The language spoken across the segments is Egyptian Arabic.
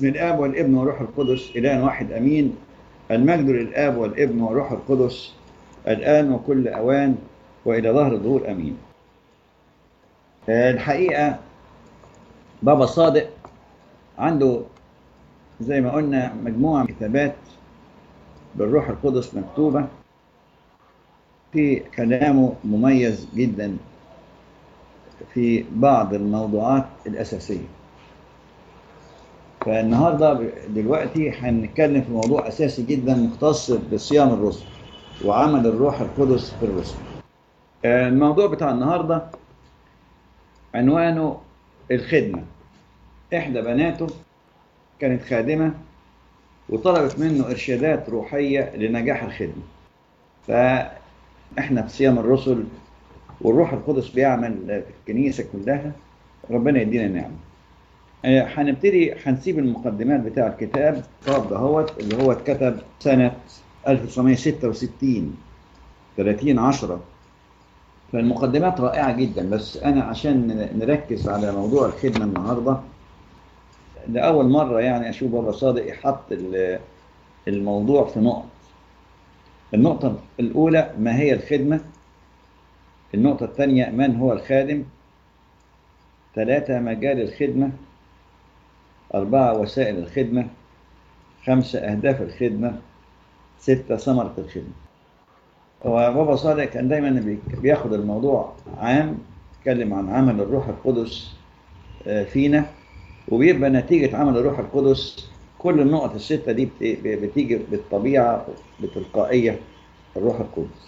بسم الآب والابن والروح القدس إله واحد أمين المجد للآب والابن والروح القدس الآن وكل أوان وإلى ظهر الظهور أمين الحقيقة بابا صادق عنده زي ما قلنا مجموعة كتابات بالروح القدس مكتوبة في كلامه مميز جدا في بعض الموضوعات الأساسية فالنهاردة دلوقتي هنتكلم في موضوع أساسي جدا مختص بصيام الرسل وعمل الروح القدس في الرسل الموضوع بتاع النهاردة عنوانه الخدمة إحدى بناته كانت خادمة وطلبت منه إرشادات روحية لنجاح الخدمة فإحنا في صيام الرسل والروح القدس بيعمل في الكنيسة كلها ربنا يدينا نعمة هنبتدي هنسيب المقدمات بتاع الكتاب الكتاب دهوت اللي هو اتكتب سنة 1966 30 10 فالمقدمات رائعة جدا بس أنا عشان نركز على موضوع الخدمة النهاردة لأول مرة يعني أشوف بابا صادق يحط الموضوع في نقط النقطة الأولى ما هي الخدمة النقطة الثانية من هو الخادم ثلاثة مجال الخدمة أربعة وسائل الخدمة خمسة أهداف الخدمة ستة ثمرة الخدمة وبابا صادق كان دايما بياخد الموضوع عام يتكلم عن عمل الروح القدس فينا وبيبقى نتيجة عمل الروح القدس كل النقط الستة دي بتيجي بالطبيعة بتلقائية الروح القدس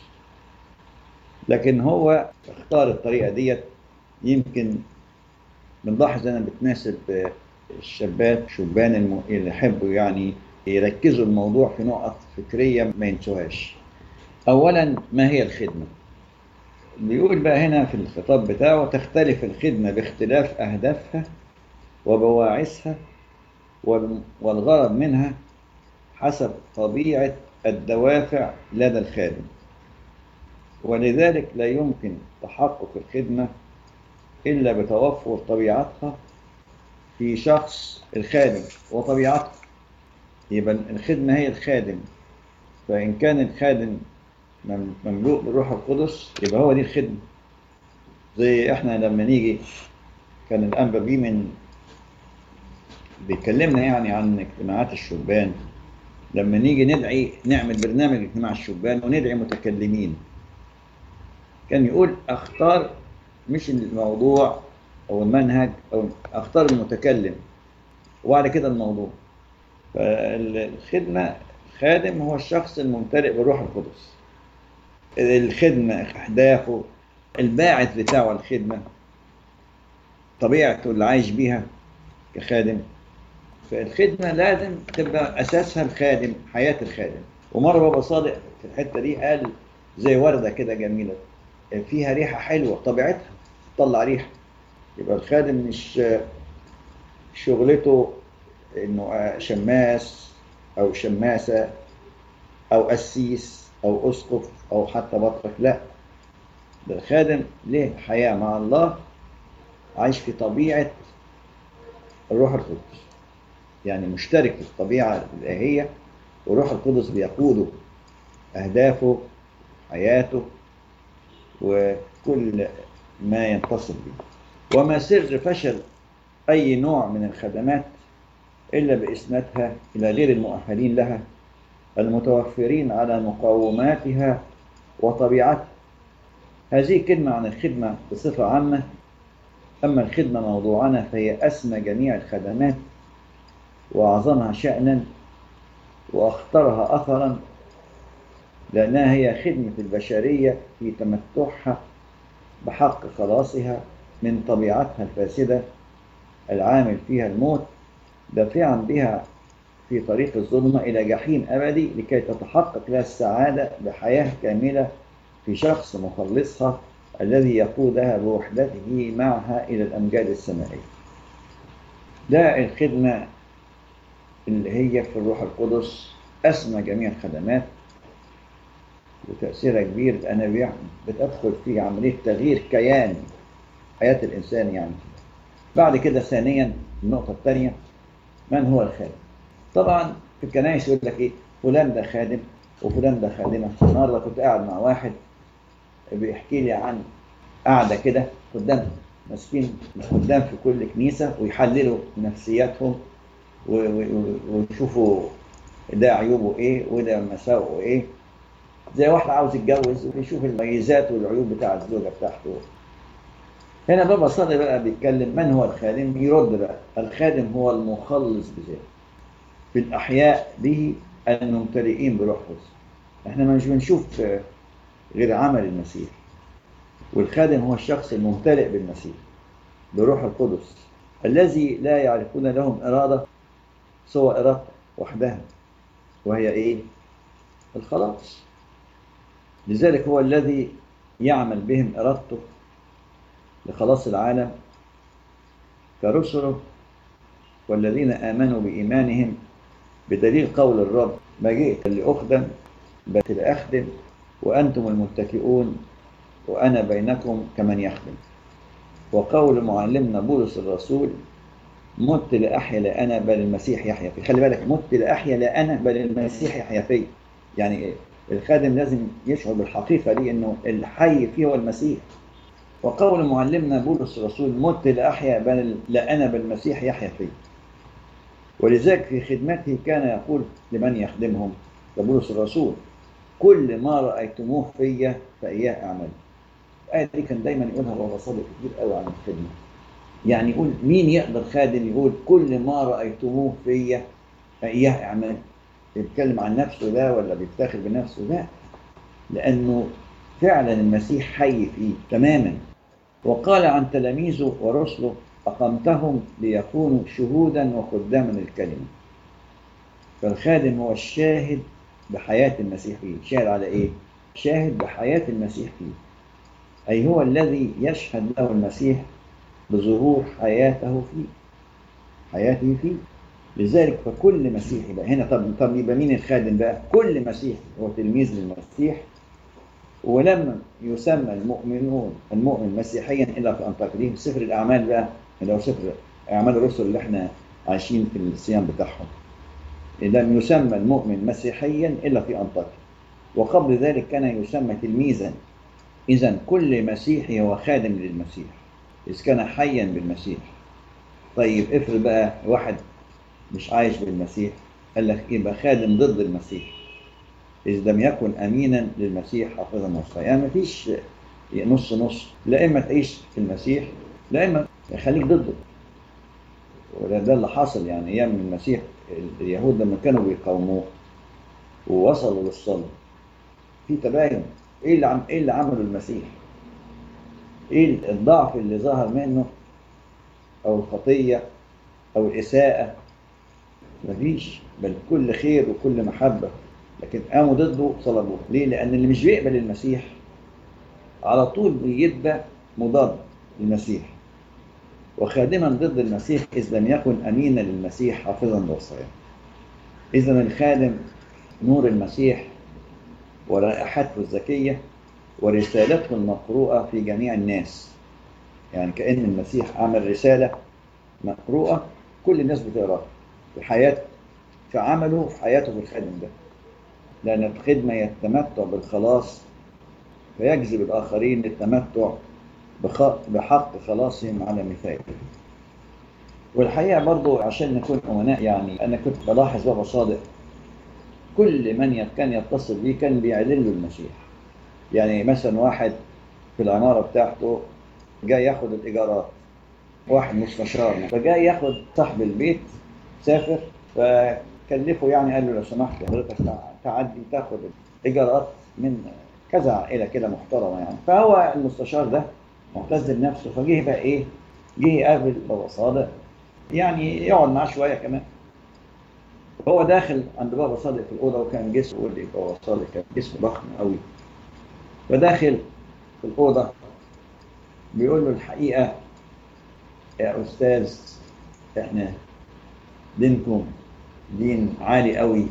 لكن هو اختار الطريقة ديت يمكن بنلاحظ انها بتناسب الشابات شبان اللي يحبوا يعني يركزوا الموضوع في نقط فكرية ما ينسوهاش أولا ما هي الخدمة بيقول بقى هنا في الخطاب بتاعه تختلف الخدمة باختلاف أهدافها وبواعثها والغرض منها حسب طبيعة الدوافع لدى الخادم ولذلك لا يمكن تحقق الخدمة إلا بتوفر طبيعتها في شخص الخادم وطبيعته يبقى الخدمة هي الخادم فإن كان الخادم مملوء بالروح القدس يبقى هو دي الخدمة زي احنا لما نيجي كان الأنبا بيه من بيكلمنا يعني عن اجتماعات الشبان لما نيجي ندعي نعمل برنامج اجتماع الشبان وندعي متكلمين كان يقول اختار مش الموضوع او المنهج او اختار المتكلم وبعد كده الموضوع فالخدمه خادم هو الشخص الممتلئ بالروح القدس الخدمه اهدافه الباعث بتاعه الخدمه طبيعته اللي عايش بيها كخادم فالخدمه لازم تبقى اساسها الخادم حياه الخادم ومره بابا صادق في الحته دي قال زي ورده كده جميله فيها ريحه حلوه طبيعتها تطلع ريحه يبقى الخادم مش شغلته انه شماس او شماسه او قسيس او اسقف او حتى بطرك لا ده الخادم له حياه مع الله عايش في طبيعه الروح القدس يعني مشترك في الطبيعه الالهيه والروح القدس بيقوده اهدافه حياته وكل ما ينتصر به وما سر فشل أي نوع من الخدمات إلا بإسنادها إلى غير المؤهلين لها المتوفرين على مقوماتها وطبيعتها هذه كلمة عن الخدمة بصفة عامة أما الخدمة موضوعنا فهي أسمى جميع الخدمات وأعظمها شأنا وأخطرها أثرا لأنها هي خدمة البشرية في تمتعها بحق خلاصها من طبيعتها الفاسدة العامل فيها الموت دافعا بها في طريق الظلمة إلى جحيم أبدي لكي تتحقق لها السعادة بحياة كاملة في شخص مخلصها الذي يقودها بوحدته معها إلى الأمجاد السمائية ده الخدمة اللي هي في الروح القدس أسمى جميع الخدمات وتأثيرها كبير لأنها بتدخل في عملية تغيير كيان حياة الإنسان يعني بعد كده ثانيا النقطة الثانية من هو الخادم طبعا في الكنائس يقول لك ايه فلان ده خادم وفلان ده خادمه النهارده كنت قاعد مع واحد بيحكي لي عن قاعده كده قدام ماسكين قدام في كل كنيسه ويحللوا نفسياتهم و- و- ويشوفوا ده عيوبه ايه وده مساوئه ايه زي واحد عاوز يتجوز ويشوف المميزات والعيوب بتاع الزوجه بتاعته هنا بابا صادق بقى بيتكلم من هو الخادم يرد بقى الخادم هو المخلص بذاته في الأحياء به الممتلئين بروح قدس احنا مش بنشوف آه، غير عمل المسيح والخادم هو الشخص الممتلئ بالمسيح بروح القدس الذي لا يعرفون لهم إرادة سوى إرادة وحدها وهي إيه؟ الخلاص لذلك هو الذي يعمل بهم إرادته لخلاص العالم كرسله والذين آمنوا بإيمانهم بدليل قول الرب ما جئت لأخدم بل لأخدم وأنتم المتكئون وأنا بينكم كمن يخدم وقول معلمنا بولس الرسول مت لأحيا لا أنا بل المسيح يحيا في خلي بالك مت لأحيا لا أنا بل المسيح يحيا في يعني إيه؟ الخادم لازم يشعر بالحقيقة دي إنه الحي فيه هو المسيح وقول معلمنا بولس الرسول مت لأحيا بل لا أنا بل المسيح يحيا في ولذلك في خدمته كان يقول لمن يخدمهم ده بولس الرسول كل ما رأيتموه فيا فإياه أعمل الآية دي كان دايما يقولها بابا صادق كتير قوي عن الخدمة يعني يقول مين يقدر خادم يقول كل ما رأيتموه فيا فإياه أعمل بيتكلم عن نفسه ده ولا بيفتخر بنفسه لا لأنه فعلا المسيح حي فيه تماما وقال عن تلاميذه ورسله أقمتهم ليكونوا شهودا وخداما للكلمة فالخادم هو الشاهد بحياة المسيح فيه شاهد على إيه؟ شاهد بحياة المسيح فيه أي هو الذي يشهد له المسيح بظهور حياته فيه حياته فيه لذلك فكل مسيحي بقى هنا طب طب يبقى مين الخادم بقى؟ كل مسيحي هو تلميذ للمسيح ولما يسمى المؤمنون المؤمن مسيحيا الا في انطاكيا دي في سفر الاعمال بقى اللي هو سفر اعمال الرسل اللي احنا عايشين في الصيام بتاعهم لم يسمى المؤمن مسيحيا الا في انطاكيا وقبل ذلك كان يسمى تلميذا اذا كل مسيحي هو خادم للمسيح اذ كان حيا بالمسيح طيب افرض بقى واحد مش عايش بالمسيح قال لك يبقى خادم ضد المسيح إذ لم يكن أمينا للمسيح حافظا وصايا يعني مفيش نص نص لا إما تعيش في المسيح لا إما خليك ضده وده ده اللي حصل يعني أيام المسيح اليهود لما كانوا بيقاوموه ووصلوا للصلب في تباين إيه اللي عم إيه اللي عمله المسيح؟ إيه الضعف اللي ظهر منه أو الخطية أو الإساءة مفيش بل كل خير وكل محبة لكن قاموا ضده صلبوه ليه؟ لأن اللي مش بيقبل المسيح على طول بيبقى مضاد للمسيح وخادما ضد المسيح إذ لم يكن أمينا للمسيح حافظا لوصاياه إذا الخادم نور المسيح ورائحته الزكية ورسالته المقروءة في جميع الناس يعني كأن المسيح عمل رسالة مقروءة كل الناس بتقراها في حياته في عمله في حياته في الخادم ده لأن الخدمة يتمتع بالخلاص فيجذب الآخرين للتمتع بحق خلاصهم على مثاله والحقيقة برضو عشان نكون أمناء يعني أنا كنت بلاحظ بابا صادق كل من كان يتصل بيه كان بيعلن له المسيح يعني مثلا واحد في العمارة بتاعته جاي ياخد الإيجارات واحد مستشار فجاي ياخد صاحب البيت سافر فكلفه يعني قال له لو سمحت حضرتك تعدي تاخد الايجارات من كذا عائله كده محترمه يعني فهو المستشار ده معتز بنفسه فجه بقى ايه؟ جه يقابل بابا صادق يعني يقعد معاه شويه كمان هو داخل عند بابا صادق في الاوضه وكان جسمه يقول لي بابا صادق كان جسمه ضخم قوي فداخل في الاوضه بيقول له الحقيقه يا استاذ احنا دينكم دين عالي قوي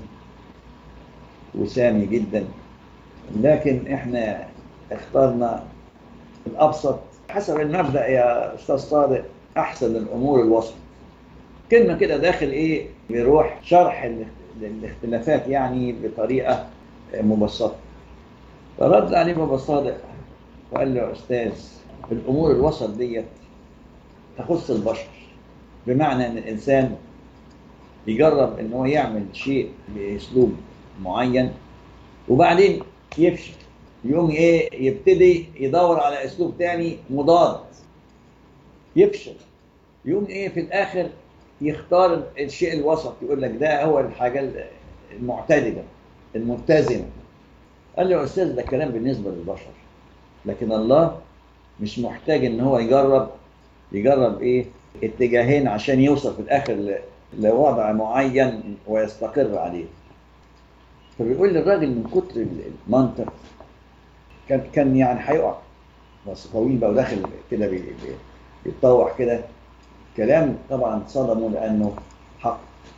وسامي جدا لكن احنا اخترنا الابسط حسب المبدا يا استاذ صادق احسن الامور الوسط كلمة كده داخل إيه بيروح شرح ال- الاختلافات يعني بطريقة مبسطة فرد عليه بابا صادق وقال له يا أستاذ الأمور الوسط ديت تخص البشر بمعنى أن الإنسان يجرب أن هو يعمل شيء بأسلوب معين وبعدين يفشل يقوم إيه يبتدي يدور على أسلوب تاني مضاد يفشل يقوم إيه في الآخر يختار الشيء الوسط يقول لك ده هو الحاجة المعتدلة المتزنة قال له يا أستاذ ده كلام بالنسبة للبشر لكن الله مش محتاج ان هو يجرب يجرب ايه اتجاهين عشان يوصل في الاخر ل- لوضع معين ويستقر عليه فبيقول للراجل من كتر المنطق كان كان يعني هيقع بس طويل بقى وداخل كده بي- بي- بيتطوح كده كلام طبعا صدمه لانه حق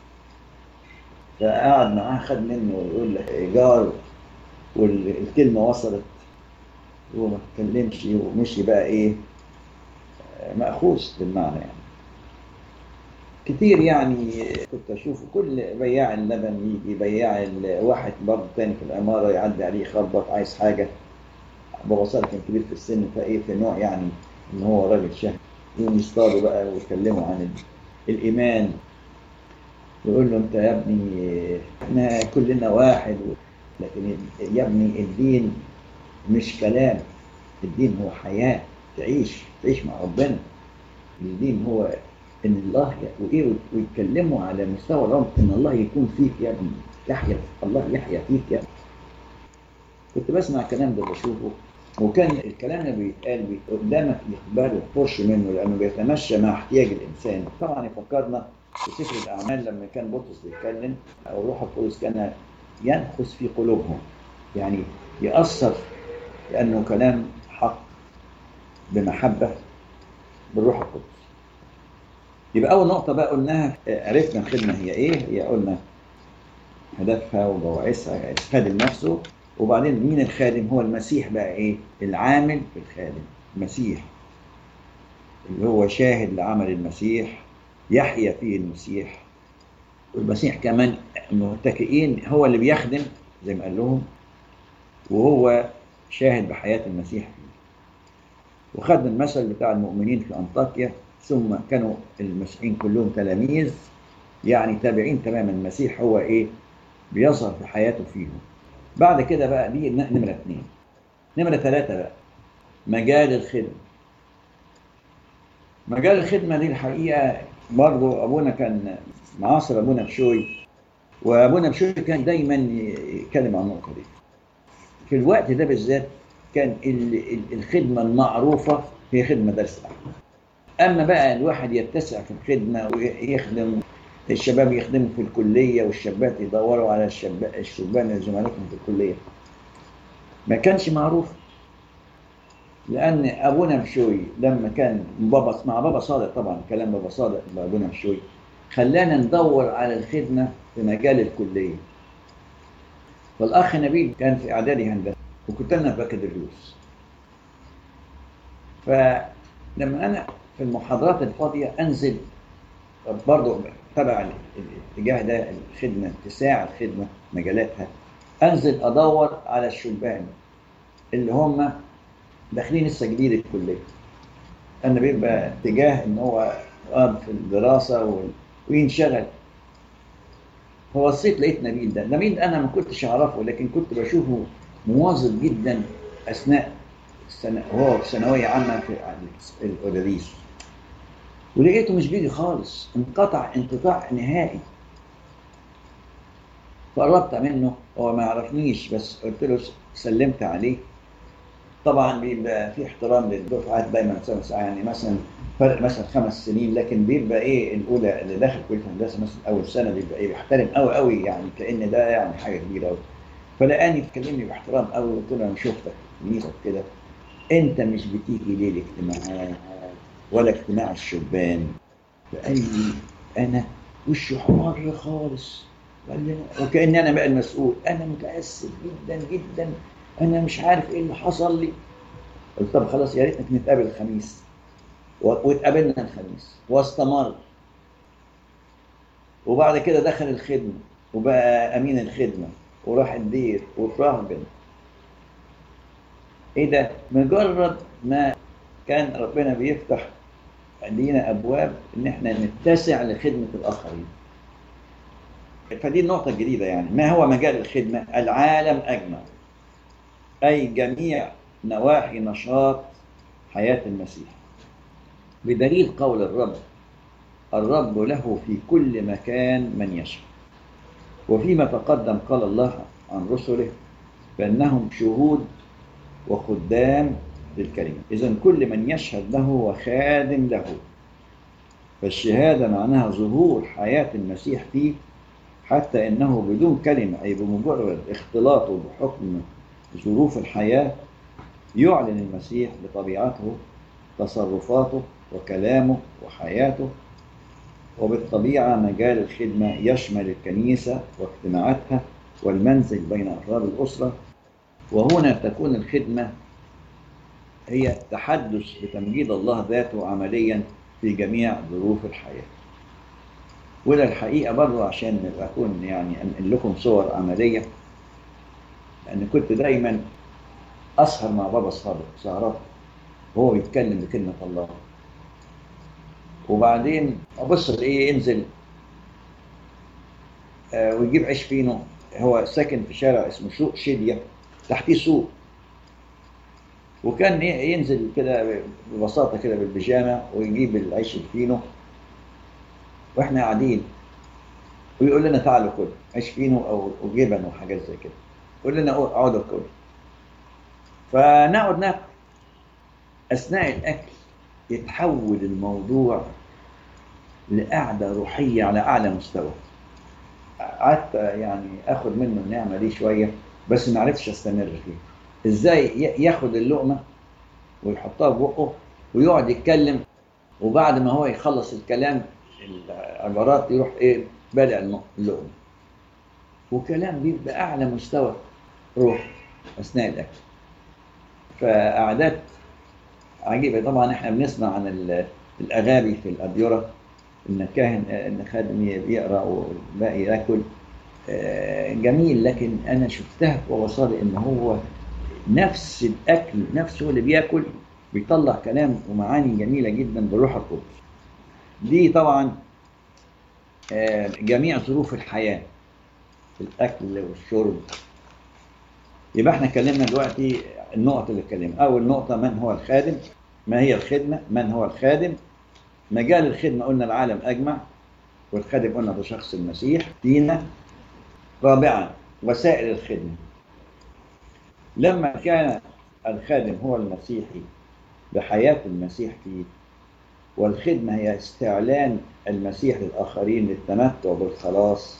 فقعد معاه خد منه ويقول له ايجار والكلمه وصلت هو ما اتكلمش ومشي بقى ايه آه، مأخوذ بالمعنى يعني كتير يعني كنت اشوف كل بياع اللبن يجي بياع ال- واحد برضه تاني في العماره يعدي عليه يخبط عايز حاجه بابا صالح كان كبير في السن فايه في نوع يعني ان هو راجل شهم يقوم يصطادوا بقى ويتكلموا عن ال- الايمان يقول له انت يا ابني احنا كلنا واحد و- لكن يا ابني الدين مش كلام الدين هو حياة تعيش تعيش مع ربنا الدين هو ان الله ي- وايه ويتكلموا على مستوى العمق ان الله يكون فيك يا ابني يحيا الله يحيا فيك يا ابني كنت بسمع الكلام ده بشوفه وكان الكلام اللي بيتقال بي- قدامك يقبله وتخش منه لانه بيتمشى مع احتياج الانسان طبعا يفكرنا في سفر الاعمال لما كان بطرس بيتكلم او الروح القدس كان ينخس في قلوبهم يعني يأثر لأنه كلام حق بمحبة بالروح القدس يبقى أول نقطة بقى قلناها آه، عرفنا الخدمة هي إيه هي قلنا هدفها وبواعثها الخادم نفسه وبعدين مين الخادم هو المسيح بقى إيه العامل في الخادم المسيح اللي هو شاهد لعمل المسيح يحيا فيه المسيح والمسيح كمان متكئين هو اللي بيخدم زي ما قال لهم وهو شاهد بحياة المسيح فيه وخدنا المثل بتاع المؤمنين في أنطاكيا ثم كانوا المسيحيين كلهم تلاميذ يعني تابعين تماما المسيح هو إيه بيظهر في حياته فيهم بعد كده بقى دي ن- نمرة اثنين نمرة ثلاثة بقى مجال الخدمة مجال الخدمة دي الحقيقة برضو أبونا كان معاصر أبونا بشوي وأبونا بشوي كان دايما يتكلم عن النقطة دي في الوقت ده بالذات كان ال- ال- الخدمة المعروفة هي خدمة درس الأحد أما بقى الواحد يتسع في الخدمة ويخدم الشباب يخدموا في الكلية والشابات يدوروا على الشباب الشبان اللي زملائهم في الكلية ما كانش معروف لأن أبونا مشوي لما كان بابا مع بابا صادق طبعا كلام بابا صادق بأبونا مشوي خلانا ندور على الخدمة في مجال الكلية فالأخ نبيل كان في إعدادي هندسة وكنت أنا في بكالوريوس فلما أنا في المحاضرات الفاضية أنزل برضه تبع الاتجاه ده الخدمة اتساع الخدمة مجالاتها أنزل أدور على الشبان اللي هم داخلين لسه جديد الكلية أنا بيبقى اتجاه إن هو آه في الدراسة وال- وينشغل فبصيت لقيت نبيل ده نبيل ده انا ما كنتش اعرفه لكن كنت بشوفه مواظب جدا اثناء السنة وهو في ثانويه عامه في الاداريس ولقيته مش بيجي خالص انقطع انقطاع نهائي فقربت منه هو ما يعرفنيش بس قلت له سلمت عليه طبعا بيبقى في احترام للدفعات دايما سنة يعني مثلا فرق مثلا خمس سنين لكن بيبقى ايه الاولى اللي داخل كليه هندسه مثلا اول سنه بيبقى ايه بيحترم قوي قوي يعني كان ده يعني حاجه كبيره قوي فلقاني بيكلمني باحترام قوي قلت له انا شفتك نيسك كده انت مش بتيجي ليه الاجتماعات ولا اجتماع الشبان فقال لي انا وشي حمر خالص قال لي وكاني انا بقى المسؤول انا متاسف جدا جدا انا مش عارف ايه اللي حصل لي قلت طب خلاص يا ريتك نتقابل الخميس و- واتقابلنا الخميس واستمر وبعد كده دخل الخدمة وبقى أمين الخدمة وراح الدير وترهبن إيه ده؟ مجرد ما كان ربنا بيفتح لينا أبواب إن إحنا نتسع لخدمة الآخرين فدي النقطة الجديدة يعني ما هو مجال الخدمة؟ العالم أجمع أي جميع نواحي نشاط حياة المسيح بدليل قول الرب الرب له في كل مكان من يشاء وفيما تقدم قال الله عن رسله بأنهم شهود وخدام للكلمة إذا كل من يشهد له وخادم له فالشهادة معناها ظهور حياة المسيح فيه حتى إنه بدون كلمة أي بمجرد اختلاطه بحكم ظروف الحياة يعلن المسيح بطبيعته تصرفاته وكلامه وحياته وبالطبيعة مجال الخدمة يشمل الكنيسة واجتماعاتها والمنزل بين أفراد الأسرة وهنا تكون الخدمة هي التحدث بتمجيد الله ذاته عمليا في جميع ظروف الحياة وده الحقيقة برضه عشان أكون يعني أنقل لكم صور عملية لأن كنت دايما أسهر مع بابا الصادق سهرات وهو بيتكلم بكلمة الله وبعدين أبص الاقيه ينزل آه ويجيب عيش فينو هو ساكن في شارع اسمه سوق شدية تحتيه سوق وكان ينزل كده ببساطة كده بالبيجامة ويجيب العيش الفينو واحنا قاعدين ويقول لنا تعالوا كل عيش فينو او جبن وحاجات زي كده يقول لنا اقعدوا كل فنقعد ناكل اثناء الاكل يتحول الموضوع لقعدة روحية على أعلى مستوى قعدت يعني اخد منه النعمة دي شوية بس ما عرفتش استمر فيه ازاي ياخد اللقمة ويحطها في بقه ويقعد يتكلم وبعد ما هو يخلص الكلام العبارات يروح ايه بادع اللقمة وكلام بيبقى اعلى مستوى روح اثناء الاكل فقعدات عجيبة طبعا احنا بنسمع عن الاغابي في الابيرة ان الكاهن ان خادم يقرا والباقي ياكل جميل لكن انا شفتها ووصل ان هو نفس الاكل نفسه اللي بياكل بيطلع كلام ومعاني جميله جدا بالروح القدس دي طبعا جميع ظروف الحياه الاكل والشرب يبقى احنا اتكلمنا دلوقتي النقط اللي اتكلمنا اول نقطه من هو الخادم ما هي الخدمه من هو الخادم مجال الخدمه قلنا العالم اجمع والخادم قلنا ده شخص المسيح فينا رابعا وسائل الخدمه لما كان الخادم هو المسيحي بحياه المسيح فيه والخدمه هي استعلان المسيح للاخرين للتمتع بالخلاص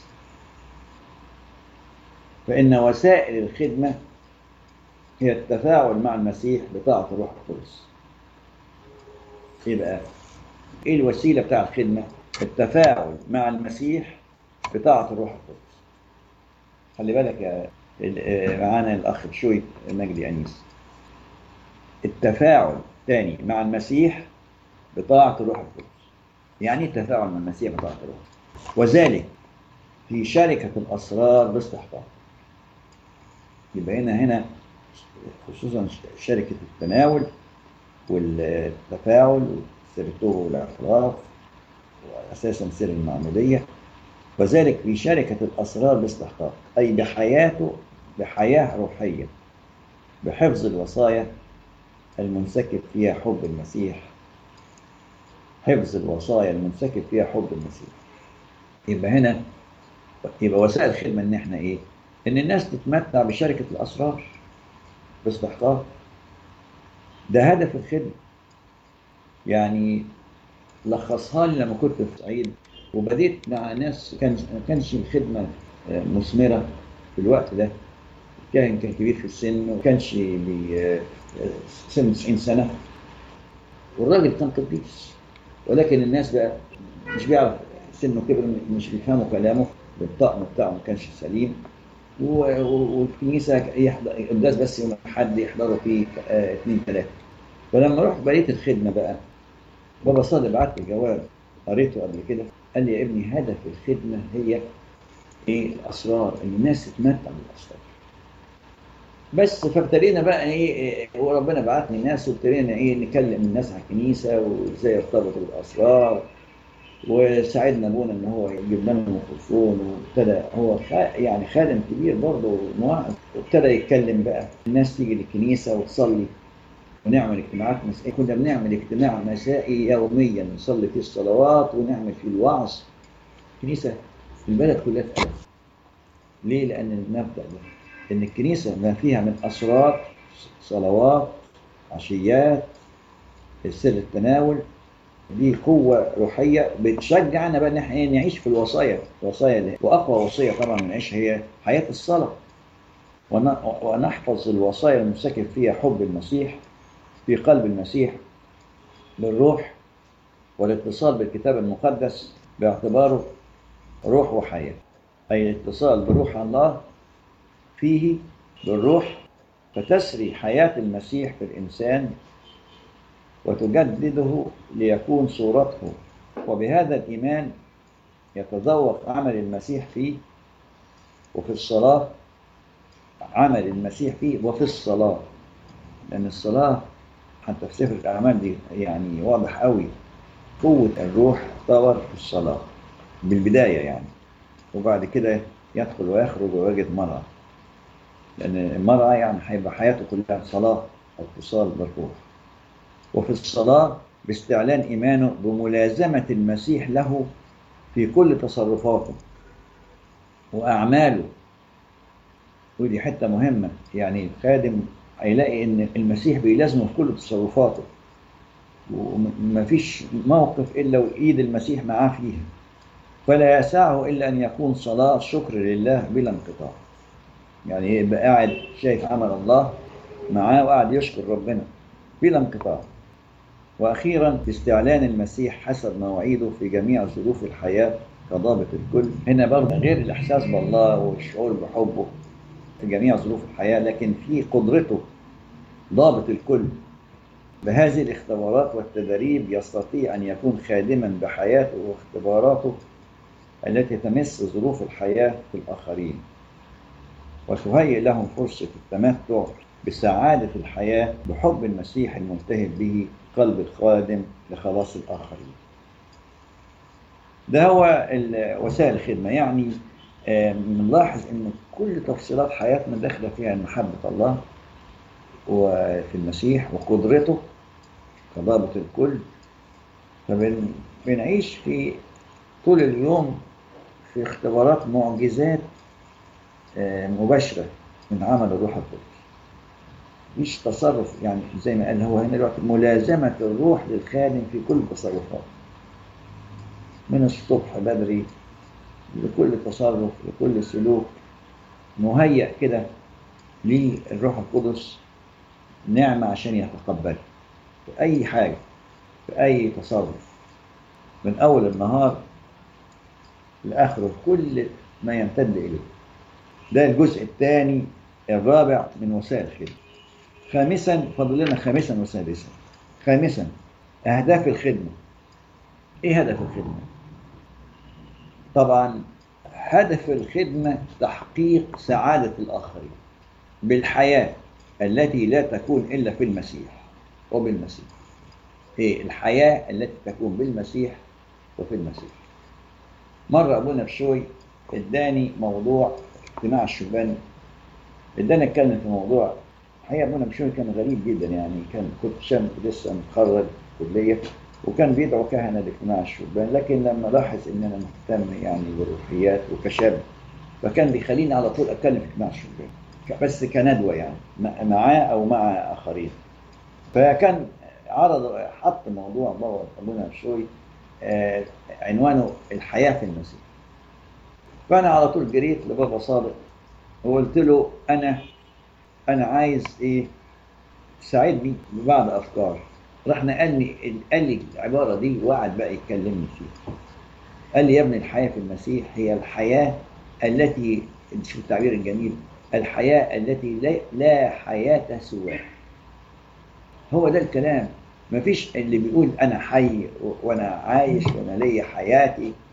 فان وسائل الخدمه هي التفاعل مع المسيح بطاعه الروح القدس ايه بقى ايه الوسيله بتاع الخدمه التفاعل مع المسيح بطاعه الروح القدس خلي بالك يا معانا الاخ بشوي مجدي انيس التفاعل تاني مع المسيح بطاعه الروح القدس يعني ايه التفاعل مع المسيح بطاعه الروح وذلك في شركه الاسرار باستحقاق يبقى هنا هنا خصوصا شركه التناول والتفاعل سيرته والاعتراف واساسا سر المعموديه وذلك في شركة الأسرار باستحقاق أي بحياته بحياة روحية بحفظ الوصايا المنسكب فيها حب المسيح حفظ الوصايا المنسكب فيها حب المسيح يبقى هنا يبقى وسائل الخدمة إن إحنا إيه؟ إن الناس تتمتع بشركة الأسرار باستحقاق ده هدف الخدمة يعني لخصها لي لما كنت في الصعيد وبديت مع ناس كان ما كانش الخدمه مثمره في الوقت ده الكاهن كان كبير في السن وما كانش سن 90 سنه والراجل كان قديس ولكن الناس بقى مش بيعرف سنه كبر مش بيفهموا كلامه بالطقم بتاعه ما كانش سليم والكنيسه يحضر قداس بس يوم حد يحضروا فيه اثنين ثلاثه فلما رحت بقيت الخدمه بقى بابا صادق بعت لي جواب قريته قبل كده قال لي يا ابني هدف الخدمة هي ايه الاسرار ان الناس تتمتع بالاسرار بس فابتدينا بقى ايه إيه، وربنا بعتني ناس وابتدينا ايه نكلم الناس على الكنيسه وازاي يرتبطوا بالاسرار وساعدنا ابونا ان هو يجيب لنا ميكروفون وابتدى هو خ... يعني خادم كبير برضه مواعظ وابتدى يتكلم بقى الناس تيجي للكنيسه وتصلي ونعمل اجتماعات مسائية كنا بنعمل اجتماع مسائي يوميا نصلي فيه الصلوات ونعمل فيه الوعظ كنيسة البلد كلها اتقلبت ليه؟ لأن المبدأ ده إن الكنيسة ما فيها من أسرار صلوات عشيات سر التناول دي قوة روحية بتشجعنا بقى إن احنا إيه نعيش في الوصايا الوصايا دي وأقوى وصية طبعا بنعيشها هي حياة الصلاة ون- ونحفظ الوصايا المسكن فيها حب المسيح في قلب المسيح بالروح والاتصال بالكتاب المقدس باعتباره روح وحياة أي الاتصال بروح الله فيه بالروح فتسري حياة المسيح في الإنسان وتجدده ليكون صورته وبهذا الإيمان يتذوق عمل المسيح فيه وفي الصلاة عمل المسيح فيه وفي الصلاة لأن الصلاة حتى في سفر الأعمال دي يعني واضح قوي قوة الروح تطور في الصلاة بالبداية يعني وبعد كده يدخل ويخرج ويجد مرأة لأن المرأة يعني هيبقى حياته كلها صلاة أو اتصال بالروح وفي الصلاة باستعلان إيمانه بملازمة المسيح له في كل تصرفاته وأعماله ودي حتة مهمة يعني الخادم هيلاقي إن المسيح بيلازمه في كل تصرفاته ومفيش موقف إلا وإيد المسيح معاه فيها فلا يسعه إلا أن يكون صلاة شكر لله بلا انقطاع يعني يبقى قاعد شايف عمل الله معاه وقاعد يشكر ربنا بلا انقطاع وأخيرا استعلان المسيح حسب مواعيده في جميع ظروف الحياة كضابط الكل هنا برضه غير الإحساس بالله والشعور بحبه في جميع ظروف الحياة لكن في قدرته ضابط الكل بهذه الاختبارات والتدريب يستطيع أن يكون خادما بحياته واختباراته التي تمس ظروف الحياة في الآخرين وتهيئ لهم فرصة التمتع بسعادة الحياة بحب المسيح الملتهب به قلب الخادم لخلاص الآخرين ده هو ال- وسائل الخدمة يعني آه، بنلاحظ ان كل تفصيلات حياتنا داخله فيها محبه الله وفي المسيح وقدرته كضابط الكل فبنعيش في طول اليوم في اختبارات معجزات آه، مباشره من عمل الروح القدس مش تصرف يعني زي ما قال هو هنا دلوقتي ملازمه الروح للخادم في كل تصرفاته من الصبح بدري لكل تصرف لكل سلوك مهيأ كده للروح القدس نعمة عشان يتقبلها في أي حاجة في أي تصرف من أول النهار لآخره كل ما يمتد إليه ده الجزء الثاني الرابع من وسائل الخدمة خامسا فضل لنا خامسا وسادسا خامسا أهداف الخدمة إيه هدف الخدمة؟ طبعا هدف الخدمة تحقيق سعادة الآخرين بالحياة التي لا تكون إلا في المسيح وبالمسيح هي الحياة التي تكون بالمسيح وفي المسيح مرة أبونا بشوي اداني موضوع اجتماع الشبان اداني اتكلم في موضوع الحقيقة أبونا بشوي كان غريب جدا يعني كان كنت شاب لسه متخرج كلية وكان بيدعو كهنة لاجتماع الشبان لكن لما لاحظ ان انا مهتم يعني بالروحيات وكشاب فكان بيخليني على طول اتكلم في اجتماع الشبان بس كندوة يعني معاه او مع اخرين فكان عرض حط موضوع بابا ابونا بشوي آه عنوانه الحياة في المسيح فانا على طول جريت لبابا صادق وقلت له انا انا عايز ايه تساعدني ببعض افكار راح نقلني قال لي العباره دي وقعد بقى يكلمني فيها قال لي يا ابني الحياه في المسيح هي الحياه التي شوف التعبير الجميل الحياه التي لا, لا حياه سواها هو ده الكلام مفيش اللي بيقول انا حي وانا عايش وانا ليا حياتي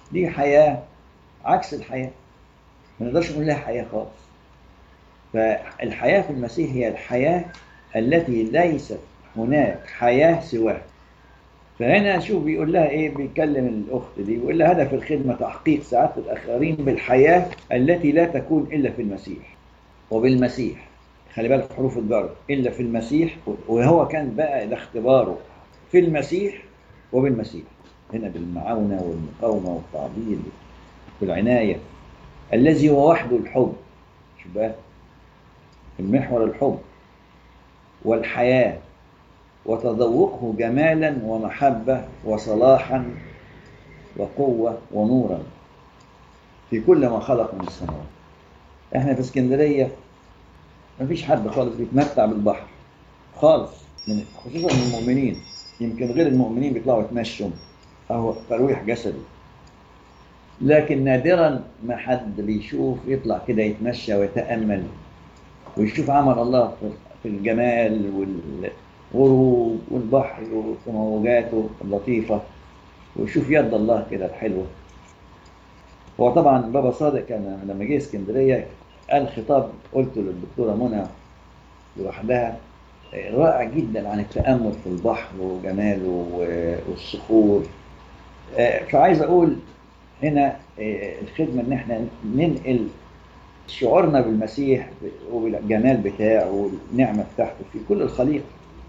دي حياة عكس الحياة ما نقدرش نقول لها حياة خالص فالحياة في المسيح هي الحياة التي ليست هناك حياة سواها فهنا شوف بيقول لها ايه بيكلم الاخت دي بيقول لها هدف الخدمه تحقيق سعاده الاخرين بالحياه التي لا تكون الا في المسيح وبالمسيح خلي بالك حروف الجر الا في المسيح وهو كان بقى ده اختباره في المسيح وبالمسيح هنا بالمعاونه والمقاومه والتعضيد والعنايه الذي هو وحده الحب شوف بقى المحور الحب والحياه وتذوقه جمالا ومحبة وصلاحا وقوة ونورا في كل ما خلق من السماوات احنا في اسكندرية مفيش حد خالص بيتمتع بالبحر خالص من خصوصا من المؤمنين يمكن غير المؤمنين بيطلعوا يتمشوا أو ترويح جسدي لكن نادرا ما حد بيشوف يطلع كده يتمشى ويتأمل ويشوف عمل الله في الجمال وال غروب والبحر وموجاته اللطيفة ويشوف يد الله كده الحلوة هو طبعا بابا صادق كان لما جه اسكندرية قال خطاب قلته للدكتورة منى لوحدها رائع جدا عن التأمل في البحر وجماله والصخور فعايز أقول هنا الخدمة إن احنا ننقل شعورنا بالمسيح وبالجمال بتاعه والنعمة بتاعته في كل الخليقة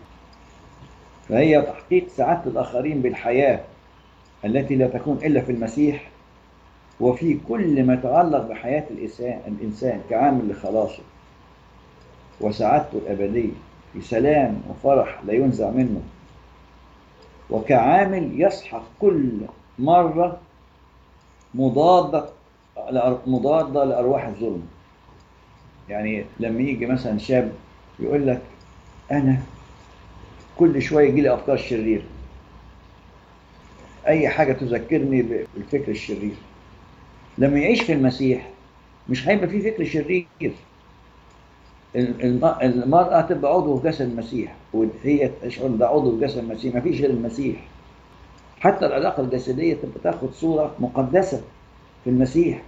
فهي تحقيق سعادة الآخرين بالحياة التي لا تكون إلا في المسيح وفي كل ما يتعلق بحياة الإنسان, الإنسان كعامل لخلاصه وسعادته الأبدية في سلام وفرح لا ينزع منه وكعامل يسحق كل مرة مضادة مضادة لأرواح الظلم يعني لما يجي مثلا شاب يقول لك أنا كل شوية يجي لي أفكار شريرة أي حاجة تذكرني بالفكر الشرير لما يعيش في المسيح مش هيبقى فيه فكر شرير المرأة تبقى عضو في جسد المسيح وهي تشعر ده عضو في جسد المسيح ما فيش غير المسيح حتى العلاقة الجسدية تبقى تاخد صورة مقدسة في المسيح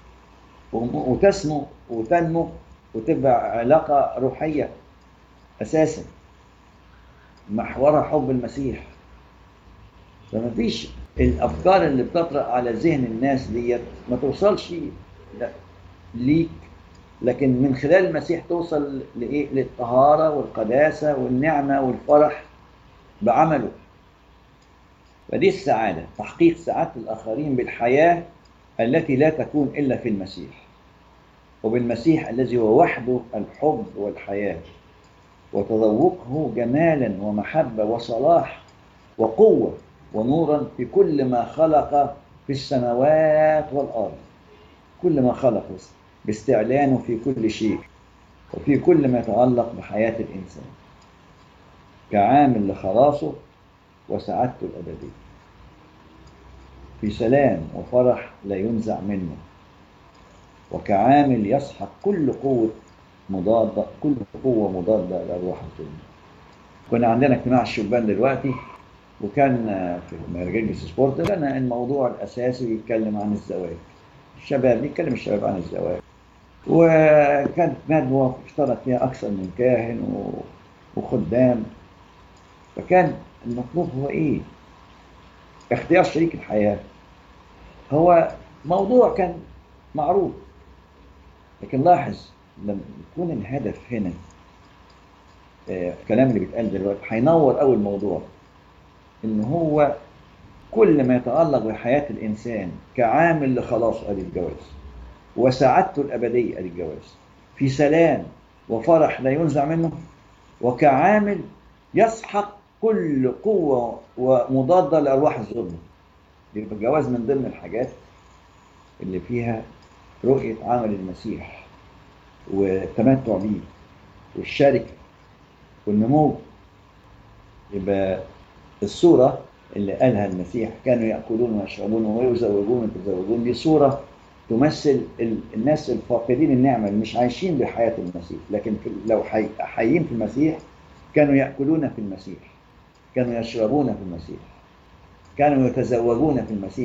وتسمو وتنمو وتبقى علاقة روحية أساسا محورها حب المسيح فما فيش الافكار اللي بتطرأ على ذهن الناس ديت ما توصلش لا ليك لكن من خلال المسيح توصل لايه للطهاره والقداسه والنعمه والفرح بعمله فدي السعاده تحقيق سعاده الاخرين بالحياه التي لا تكون الا في المسيح وبالمسيح الذي هو وحده الحب والحياه وتذوقه جمالا ومحبة وصلاح وقوة ونورا في كل ما خلق في السماوات والأرض كل ما خلق باستعلانه في كل شيء وفي كل ما يتعلق بحياة الإنسان كعامل لخلاصه وسعادته الأبدية في سلام وفرح لا ينزع منه وكعامل يسحق كل قوة مضادة كل قوة مضادة لأرواح الظلم كنا عندنا اجتماع الشبان دلوقتي وكان في مهرجان سبورت لنا الموضوع الأساسي بيتكلم عن الزواج الشباب بيتكلم الشباب عن الزواج وكانت ندوة اشترك فيها أكثر من كاهن وخدام فكان المطلوب هو إيه؟ اختيار شريك الحياة هو موضوع كان معروف لكن لاحظ لما يكون الهدف هنا آه الكلام اللي بيتقال دلوقتي هينور أول موضوع إن هو كل ما يتعلق بحياة الإنسان كعامل لخلاص أدي الجواز وسعادته الأبدية أدي الجواز في سلام وفرح لا ينزع منه وكعامل يسحق كل قوة ومضادة لأرواح الظلم يبقى الجواز من ضمن الحاجات اللي فيها رؤية عمل المسيح والتمتع بيه والشركة والنمو يبقى الصورة اللي قالها المسيح كانوا يأكلون ويشربون ويزوجون ويتزوجون دي صورة تمثل الناس الفاقدين النعمة اللي مش عايشين بحياة المسيح لكن لو حيين في المسيح كانوا يأكلون في المسيح كانوا يشربون في المسيح كانوا يتزوجون في المسيح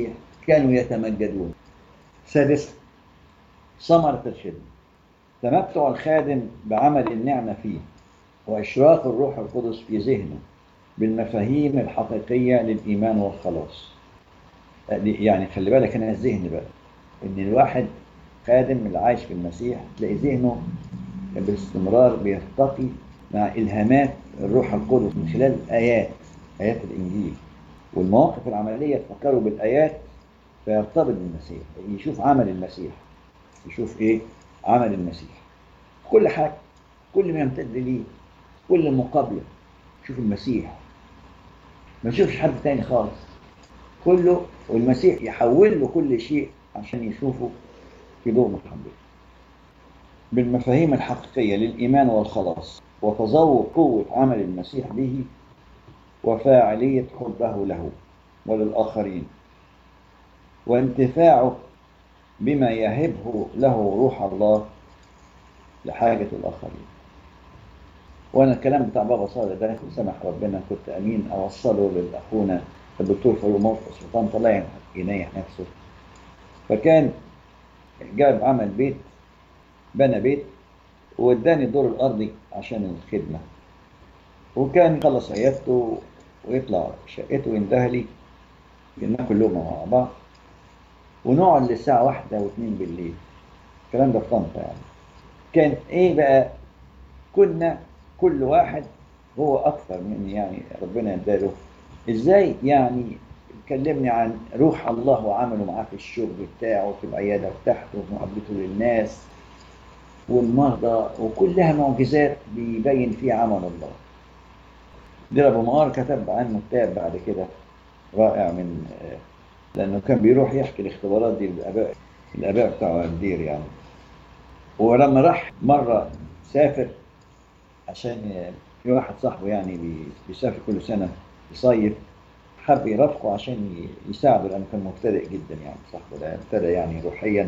كانوا يتمجدون سادسا ثمرة الخدمة تمتع الخادم بعمل النعمة فيه وإشراق الروح القدس في ذهنه بالمفاهيم الحقيقية للإيمان والخلاص يعني خلي بالك أنا الذهن بقى إن الواحد خادم اللي عايش في المسيح تلاقي ذهنه باستمرار بيرتقي مع إلهامات الروح القدس من خلال آيات آيات الإنجيل والمواقف العملية تفكروا بالآيات فيرتبط بالمسيح يشوف عمل المسيح يشوف إيه عمل المسيح كل حاجة كل ما يمتد ليه كل مقابلة شوف المسيح ما يشوفش حد تاني خالص كله والمسيح يحول له كل شيء عشان يشوفه في ضوء محبته بالمفاهيم الحقيقية للإيمان والخلاص وتذوق قوة عمل المسيح به وفاعلية حبه له وللآخرين وانتفاعه بما يهبه له روح الله لحاجة الآخرين وأنا الكلام بتاع بابا صالح ده سمح ربنا كنت أمين أوصله للأخونا الدكتور فاروق موقف سلطان طلع ينيح نفسه فكان جاب عمل بيت بنى بيت واداني الدور الأرضي عشان الخدمة وكان يخلص عيادته ويطلع شقته ويندهلي ناكل لقمة مع بعض ونقعد للساعة واحدة واثنين بالليل الكلام ده في طنطا يعني كان ايه بقى كنا كل واحد هو اكثر مني يعني ربنا يداله ازاي يعني كلمني عن روح الله وعمله معاه في الشغل بتاعه في العياده بتاعته ومقابلته للناس والمرضى وكلها معجزات بيبين فيها عمل الله دير ابو مقار كتب عنه كتاب بعد كده رائع من لانه كان بيروح يحكي الاختبارات دي للاباء الاباء بتاع الدير يعني ولما راح مره سافر عشان في واحد صاحبه يعني بيسافر كل سنه يصيف حب يرافقه عشان يساعده لانه كان مبتدئ جدا يعني صاحبه ده ابتدى يعني روحيا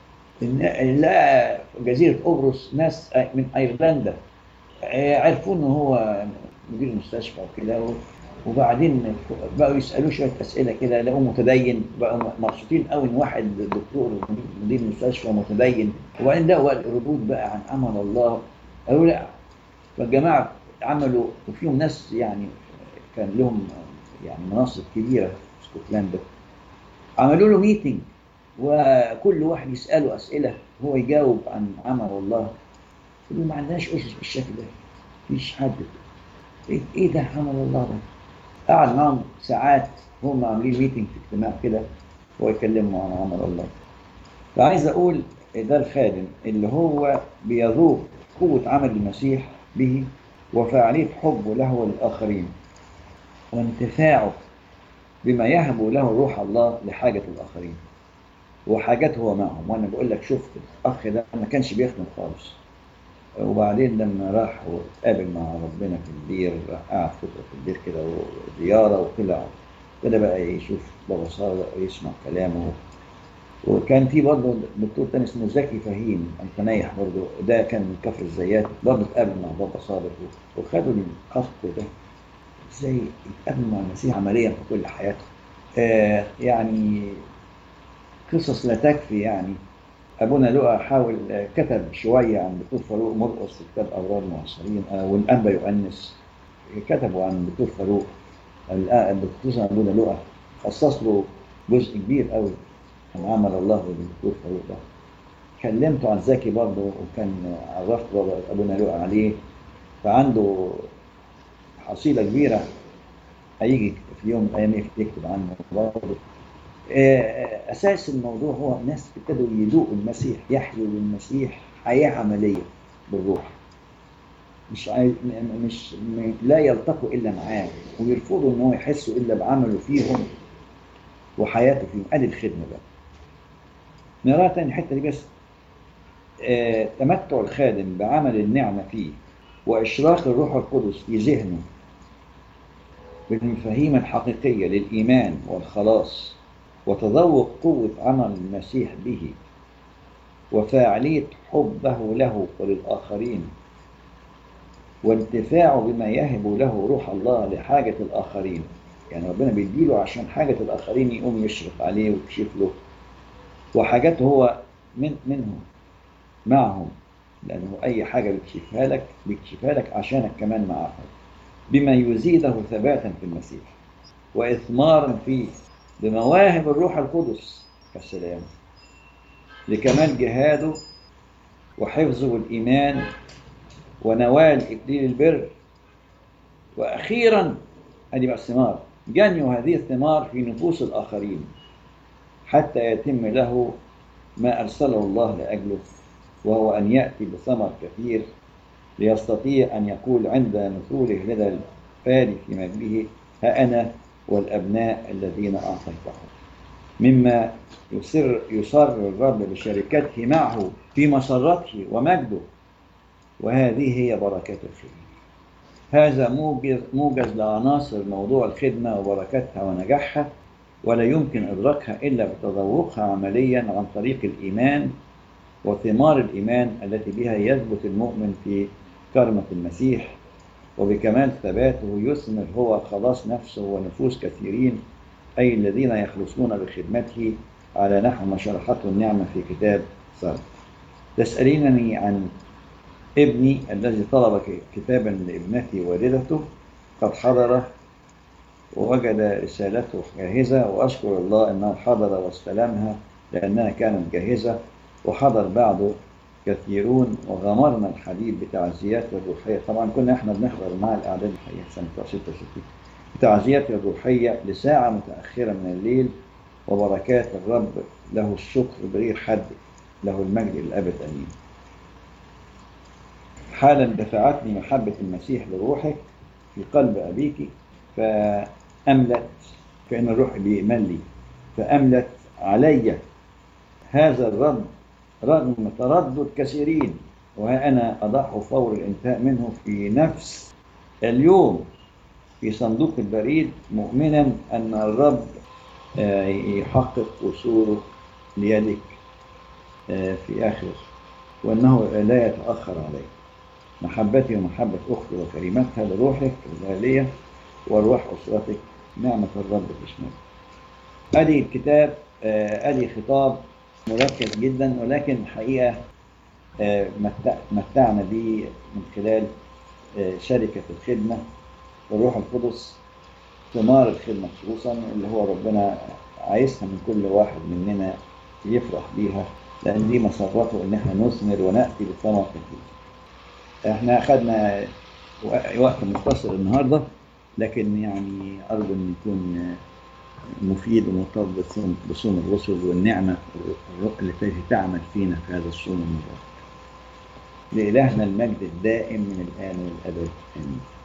لقى جزيره قبرص ناس من ايرلندا عرفوا ان هو مدير المستشفى وكده وبعدين بقوا يسالوه شويه اسئله كده لقوه متدين بقوا مبسوطين قوي ان واحد دكتور مدير مستشفى متدين وبعدين لقوا الردود بقى عن عمل الله قالوا لا فالجماعه عملوا وفيهم ناس يعني كان لهم يعني مناصب كبيره في اسكتلندا عملوا له ميتنج وكل واحد يساله اسئله هو يجاوب عن عمل الله يقولوا ما عندناش اسس بالشكل ده مفيش حد ايه ايه ده عمل الله ده قعد معاهم ساعات هم عاملين ميتنج في اجتماع كده ويكلموا عن عمل الله فعايز اقول ده الخادم اللي هو بيذوق قوة عمل المسيح به وفاعلية حبه له وللآخرين وانتفاعه بما يهب له روح الله لحاجة الآخرين وحاجته هو معهم وأنا بقول لك شفت الأخ ده ما كانش بيخدم خالص وبعدين لما راح واتقابل مع ربنا في الدير قعد فترة في الدير كده وزيارة وطلع ابتدى بقى يشوف بابا صالح ويسمع كلامه وكان في برضه دكتور تاني اسمه زكي فهيم الفنايح برضه ده كان من كفر الزيات برضه اتقابل مع بابا صالح وخدوا الخط ده ازاي يتقابلوا مع المسيح عمليا في كل حياته آه يعني قصص لا تكفي يعني ابونا لؤى حاول كتب شويه عن دكتور فاروق مرقص في كتاب اوراد المعاصرين والانبا يؤنس كتبوا عن دكتور فاروق الدكتور ابونا لؤى خصص له جزء كبير قوي عن عمل الله بالدكتور فاروق ده كلمته عن زكي برضه وكان عرفت بابا ابونا لؤى عليه فعنده حصيله كبيره هيجي في يوم من الايام يكتب عنه برضه اساس الموضوع هو الناس ابتدوا يذوقوا المسيح يحيوا للمسيح حياه عمليه بالروح مش عاي... مش م... لا يلتقوا الا معاه ويرفضوا ان هو يحسوا الا بعمله فيهم وحياته فيهم ادي الخدمه بقى نراها تاني الحته دي بس آه... تمتع الخادم بعمل النعمه فيه واشراق الروح القدس في ذهنه بالمفاهيم الحقيقيه للايمان والخلاص وتذوق قوة عمل المسيح به وفاعلية حبه له وللآخرين وانتفاعه بما يهب له روح الله لحاجة الآخرين يعني ربنا بيديله عشان حاجة الآخرين يقوم يشرف عليه ويكشف له وحاجات هو من منهم معهم لأنه أي حاجة بيكشفها لك بيكشفها لك عشانك كمان معهم بما يزيده ثباتا في المسيح وإثمارا فيه بمواهب الروح القدس السلام لكمال جهاده وحفظه الإيمان ونوال إكليل البر وأخيرا هذه بقى الثمار جنوا هذه الثمار في نفوس الآخرين حتى يتم له ما أرسله الله لأجله وهو أن يأتي بثمر كثير ليستطيع أن يقول عند مثوله لدى الفاري في مجده ها أنا والأبناء الذين أعطيتهم مما يسر يصر الرب بشركته معه في مسرته ومجده وهذه هي بركات الخير هذا موجز, موجز لعناصر موضوع الخدمة وبركاتها ونجاحها ولا يمكن إدراكها إلا بتذوقها عمليا عن طريق الإيمان وثمار الإيمان التي بها يثبت المؤمن في كرمة المسيح وبكمال ثباته يثمر هو خلاص نفسه ونفوس كثيرين أي الذين يخلصون بخدمته على نحو ما شرحته النعمة في كتاب صرف تسألينني عن ابني الذي طلب كتابا لابنتي والدته قد حضر ووجد رسالته جاهزة وأشكر الله أنه حضر واستلمها لأنها كانت جاهزة وحضر بعده كثيرون وغمرنا الحديث بتعزيات الروحية طبعا كنا احنا بنحضر مع الأعداد الحقيقة سنة 66 بتعزيات الروحية لساعة متأخرة من الليل وبركات الرب له الشكر بغير حد له المجد الأبد أمين حالا دفعتني محبة المسيح لروحك في قلب أبيك فأملت كأن الروح بيأمن لي فأملت علي هذا الرب رغم تردد كثيرين وها أنا أضعه فور الانتهاء منه في نفس اليوم في صندوق البريد مؤمنا أن الرب يحقق وصوله ليدك في آخر وأنه لا يتأخر عليه محبتي ومحبة أختي وكريمتها لروحك الغالية وروح أسرتك نعمة الرب تشمل أدي الكتاب أدي خطاب مركز جدا ولكن الحقيقة متعنا به من خلال شركة الخدمة والروح القدس ثمار الخدمة خصوصا اللي هو ربنا عايزها من كل واحد مننا يفرح بيها لأن دي مسرته إن احنا نثمر ونأتي بثمر كثير. احنا أخذنا وقت مختصر النهاردة لكن يعني أرجو أن يكون مفيد ومرتبط بصوم الرسل والنعمة التي تعمل فينا في هذا الصوم المبارك. لإلهنا المجد الدائم من الآن والأبد آمين.